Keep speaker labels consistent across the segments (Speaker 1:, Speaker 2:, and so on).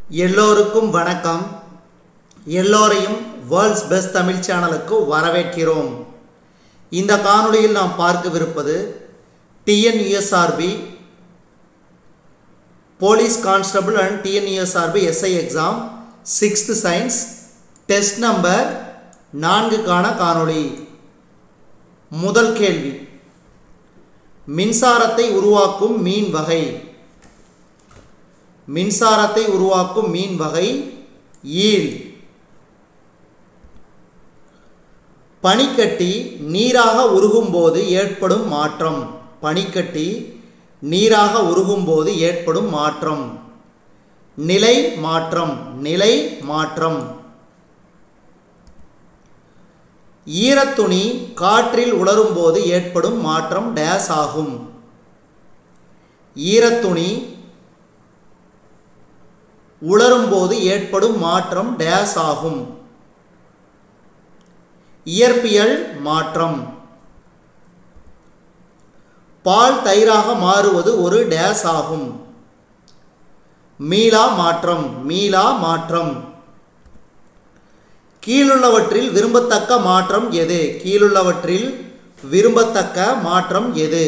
Speaker 1: எல்லோருக்கும் வணக்கம் எல்லோரையும் வேர்ல்ட்ஸ் பெஸ்ட் தமிழ் சேனலுக்கு வரவேற்கிறோம் இந்த காணொளியில் நாம் பார்க்கவிருப்பது TNUSRB police constable and TNUSRB SI exam sixth science test number நான்குக்கான காணொளி முதல் கேள்வி மின்சாரத்தை உருவாக்கும் மீன் வகை மின்சாரத்தை உருவாக்கும் மீன் வகை ஈல் பனிக்கட்டி நீராக உருகும்போது ஏற்படும் மாற்றம் பனிக்கட்டி நீராக உருகும்போது ஏற்படும் மாற்றம் நிலை மாற்றம் நிலை மாற்றம் ஈரத்துணி காற்றில் உலரும்போது ஏற்படும் மாற்றம் டேஸ் ஆகும் ஈரத்துணி உலரும்போது ஏற்படும் மாற்றம் டேஸ் ஆகும் இயற்பியல் மாற்றம் பால் தயிராக மாறுவது ஒரு டேஸ் ஆகும் மீளா மாற்றம் மீளா மாற்றம் கீழுள்ளவற்றில் விரும்பத்தக்க மாற்றம் எது கீழுள்ளவற்றில் விரும்பத்தக்க மாற்றம் எது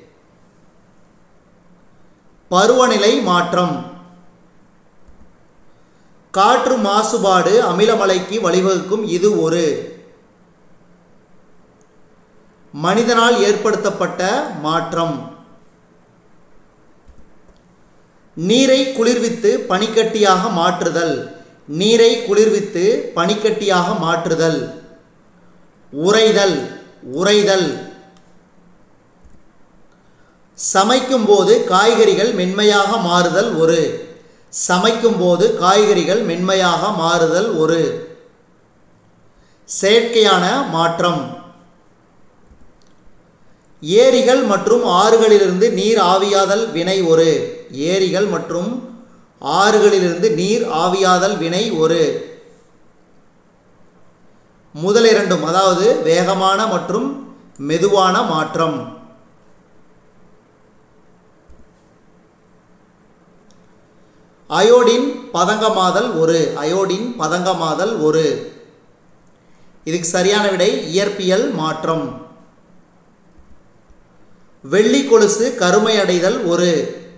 Speaker 1: பருவநிலை மாற்றம் காற்று மாசுபாடு அமிலமலைக்கு வழிவகுக்கும் இது ஒரு மனிதனால் ஏற்படுத்தப்பட்ட மாற்றம் நீரை குளிர்வித்து பனிக்கட்டியாக மாற்றுதல் நீரை குளிர்வித்து பனிக்கட்டியாக மாற்றுதல் உறைதல் உறைதல் சமைக்கும்போது காய்கறிகள் மென்மையாக மாறுதல் ஒரு சமைக்கும்போது காய்கறிகள் மென்மையாக மாறுதல் ஒரு செயற்கையான மாற்றம் ஏரிகள் மற்றும் ஆறுகளிலிருந்து நீர் ஆவியாதல் வினை ஒரு ஏரிகள் மற்றும் ஆறுகளிலிருந்து நீர் ஆவியாதல் வினை ஒரு முதல் இரண்டும் அதாவது வேகமான மற்றும் மெதுவான மாற்றம் அயோடின் பதங்கமாதல் ஒரு அயோடின் பதங்கமாதல் ஒரு இதுக்கு சரியான விடை இயற்பியல் மாற்றம் வெள்ளி கொலுசு கருமையடைதல் ஒரு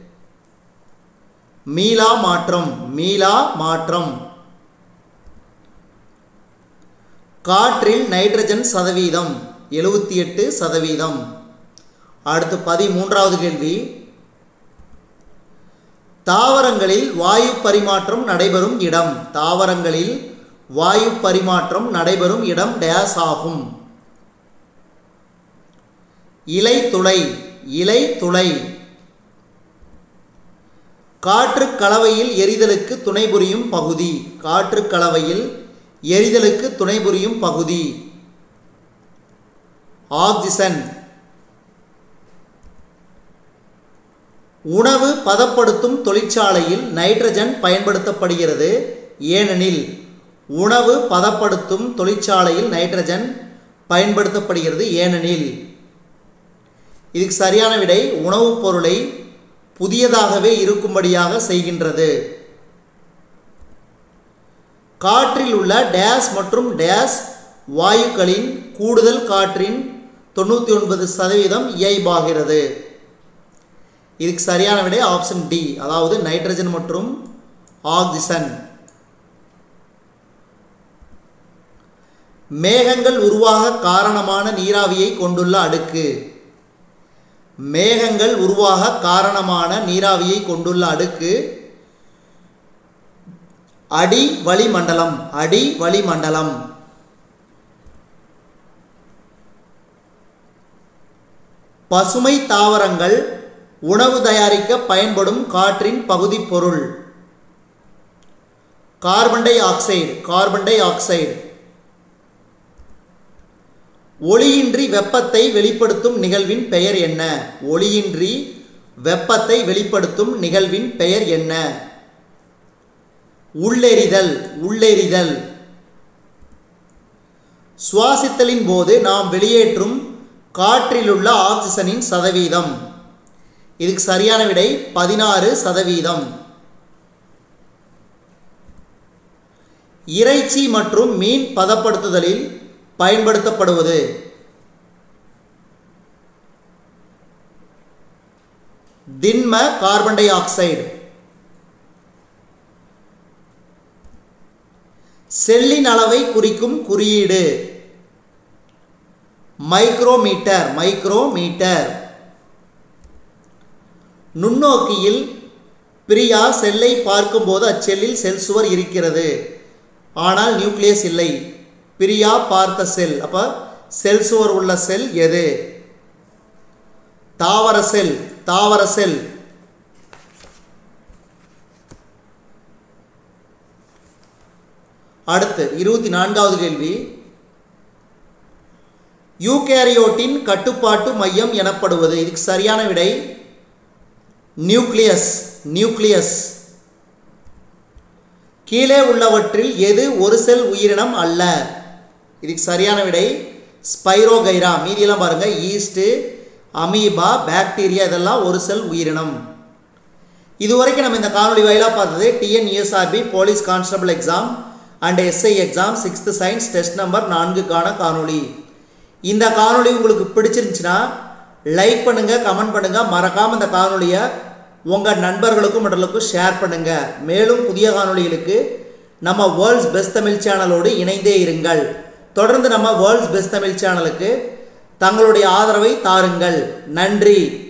Speaker 1: மீளா மாற்றம் மீளா மாற்றம் காற்றில் நைட்ரஜன் சதவீதம் எழுபத்தி எட்டு சதவீதம் அடுத்து பதிமூன்றாவது கேள்வி தாவரங்களில் வாயு பரிமாற்றம் நடைபெறும் இடம் தாவரங்களில் வாயு பரிமாற்றம் நடைபெறும் இடம் டேஸ் ஆகும் இலை துளை இலை துளை காற்று கலவையில் எரிதலுக்கு துணை புரியும் பகுதி காற்று கலவையில் எரிதலுக்கு துணை புரியும் பகுதி ஆக்சிஜன் உணவு பதப்படுத்தும் தொழிற்சாலையில் நைட்ரஜன் பயன்படுத்தப்படுகிறது ஏனெனில் உணவு பதப்படுத்தும் தொழிற்சாலையில் நைட்ரஜன் பயன்படுத்தப்படுகிறது ஏனெனில் இதுக்கு சரியான விடை உணவுப் பொருளை புதியதாகவே இருக்கும்படியாக செய்கின்றது காற்றில் உள்ள டேஸ் மற்றும் டேஸ் வாயுக்களின் கூடுதல் காற்றின் தொண்ணூற்றி ஒன்பது சதவீதம் இயல்பாகிறது இதுக்கு சரியான விடை ஆப்ஷன் டி அதாவது நைட்ரஜன் மற்றும் ஆக்சிஜன் மேகங்கள் உருவாக காரணமான நீராவியை கொண்டுள்ள அடுக்கு மேகங்கள் உருவாக காரணமான நீராவியை கொண்டுள்ள அடுக்கு அடி வளிமண்டலம் அடி வளிமண்டலம் பசுமை தாவரங்கள் உணவு தயாரிக்க பயன்படும் காற்றின் பகுதி பொருள் carbon dioxide carbon dioxide ஒளியின்றி வெப்பத்தை வெளிப்படுத்தும் நிகழ்வின் பெயர் என்ன ஒளியின்றி வெப்பத்தை வெளிப்படுத்தும் நிகழ்வின் பெயர் என்ன உள்ளெறிதல் உள்ளெறிதல் சுவாசித்தலின் போது நாம் வெளியேற்றும் காற்றிலுள்ள ஆக்சிஜனின் சதவீதம் இதுக்கு சரியான விடை பதினாறு சதவீதம் இறைச்சி மற்றும் மீன் பதப்படுத்துதலில் பயன்படுத்தப்படுவது திண்ம கார்பன் டை ஆக்சைடு செல்லின் அளவை குறிக்கும் குறியீடு மைக்ரோமீட்டர் மைக்ரோமீட்டர் நுண்ணோக்கியில் பிரியா செல்லை பார்க்கும்போது அச்செல்லில் செல் சுவர் இருக்கிறது ஆனால் நியூக்ளியஸ் இல்லை பிரியா பார்த்த செல் அப்போ செல் சுவர் உள்ள செல் எது தாவர செல் தாவர செல் அடுத்து இருபத்தி நான்காவது கேள்வி யூகேரியோட்டின் கட்டுப்பாட்டு மையம் எனப்படுவது இதுக்கு சரியான விடை நியூக்ளியஸ் நியூக்ளியஸ் கீழே உள்ளவற்றில் எது ஒரு செல் உயிரினம் அல்ல இதுக்கு சரியான விடை ஸ்பைரோகைரா மீதியெல்லாம் பாருங்கள் ஈஸ்ட்டு அமீபா பாக்டீரியா இதெல்லாம் ஒரு செல் உயிரினம் இதுவரைக்கும் நம்ம இந்த காணொலி வாயிலாக பார்த்தது TNESRB police constable exam and SI exam sixth science test number நான்குக்கான காணொலி இந்த காணொலி உங்களுக்கு பிடிச்சிருந்துச்சுன்னா லைக் பண்ணுங்கள் கமெண்ட் பண்ணுங்கள் மறக்காமல் இந்த காணொலியை உங்கள் நண்பர்களுக்கும் மற்றவர்களுக்கும் ஷேர் பண்ணுங்கள் மேலும் புதிய காணொளிகளுக்கு நம்ம வேர்ல்ட்ஸ் பெஸ்ட் தமிழ் சேனலோடு இணைந்தே இருங்கள் தொடர்ந்து நம்ம வேர்ல்ட்ஸ் பெஸ்ட் தமிழ் சேனலுக்கு தங்களுடைய ஆதரவை தாருங்கள் நன்றி